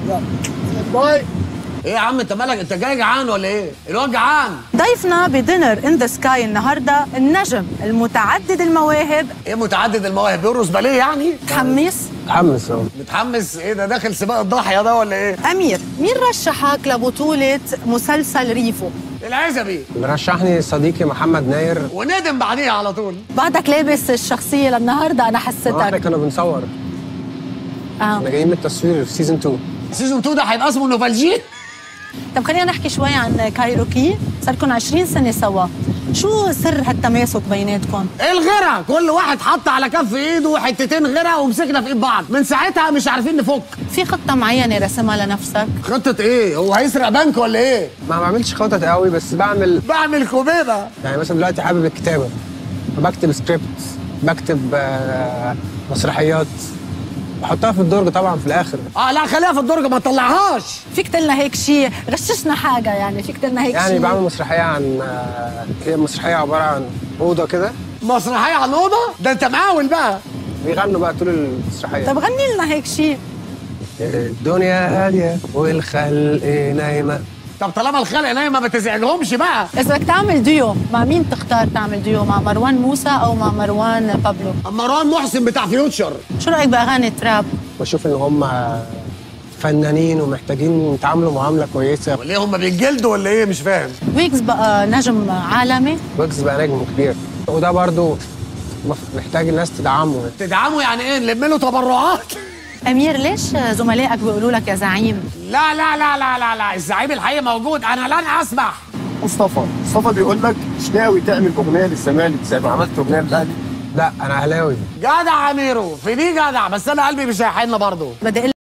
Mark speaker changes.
Speaker 1: باي ايه يا عم انت مالك انت جاي جعان ولا ايه؟ الواد جعان
Speaker 2: ضيفنا بدينر ان ذا سكاي النهارده النجم المتعدد المواهب
Speaker 1: ايه متعدد المواهب بيرقص باليه يعني؟
Speaker 2: متحمس
Speaker 3: متحمس اهو
Speaker 1: متحمس ايه ده داخل سباق الضاحيه ده ولا ايه؟
Speaker 2: امير مين رشحك لبطوله مسلسل ريفو
Speaker 1: العزبي
Speaker 3: مرشحني صديقي محمد ناير
Speaker 1: وندم بعديها على طول
Speaker 2: بعدك لابس الشخصيه للنهارده انا
Speaker 3: احنا
Speaker 2: حسيتك
Speaker 3: كنا بنصور
Speaker 2: آه.
Speaker 3: احنا جايين من التصوير في سيزون 2
Speaker 1: سيزون 2 ده هيبقى اسمه نوفالجي
Speaker 2: طب خلينا نحكي شوي عن كايروكي صار لكم 20 سنه سوا شو سر هالتماسك بيناتكم
Speaker 1: ايه الغيره؟ كل واحد حط على كف ايده حتتين غيره ومسكنا في ايد بعض من ساعتها مش عارفين نفك
Speaker 2: في خطه معينه رسمها لنفسك
Speaker 1: خطه ايه؟ هو هيسرق بنك ولا ايه؟
Speaker 3: ما بعملش خطط قوي بس بعمل
Speaker 1: بعمل كوبيبه
Speaker 3: يعني مثلا دلوقتي حابب الكتابه بكتب سكريبت بكتب آه، مسرحيات بحطها في الدرج طبعا في الاخر
Speaker 1: اه لا خليها في الدرج ما تطلعهاش
Speaker 2: فيك تلنا هيك شيء غششنا حاجه يعني فيك تلنا هيك
Speaker 3: يعني
Speaker 2: شيء
Speaker 3: بعمل مسرحيه عن آه، هي مسرحيه عباره عن اوضه كده
Speaker 1: مسرحيه عن اوضه ده انت مقاول بقى
Speaker 3: بيغنوا بقى طول المسرحيه
Speaker 2: طب غني لنا هيك شيء
Speaker 3: الدنيا هاديه والخلق نايمه
Speaker 1: طب طالما الخلق نايمه ما تزعجهمش بقى
Speaker 2: اذا بدك تعمل ديو مع مين تختار تعمل ديو مع مروان موسى او مع مروان بابلو
Speaker 1: مروان محسن بتاع فيوتشر
Speaker 2: شو رايك باغاني تراب
Speaker 3: بشوف ان هم فنانين ومحتاجين يتعاملوا معامله كويسه
Speaker 1: ولا ايه هم بيتجلدوا ولا ايه مش فاهم
Speaker 2: ويجز بقى نجم عالمي
Speaker 3: ويجز بقى نجم كبير وده برضو مف- محتاج الناس تدعمه
Speaker 1: تدعموا يعني ايه نلم له تبرعات
Speaker 2: امير ليش زملائك بيقولوا لك يا زعيم
Speaker 1: لا لا لا لا لا لا الزعيم الحقيقي موجود انا لن اسمح
Speaker 4: مصطفى مصطفى بيقول لك مش ناوي تعمل اغنيه للزمالك زي ما عملت اغنيه للاهلي
Speaker 3: لا انا اهلاوي
Speaker 1: جدع يا ميرو في دي جدع بس انا قلبي مش هيحن برضه
Speaker 2: بدي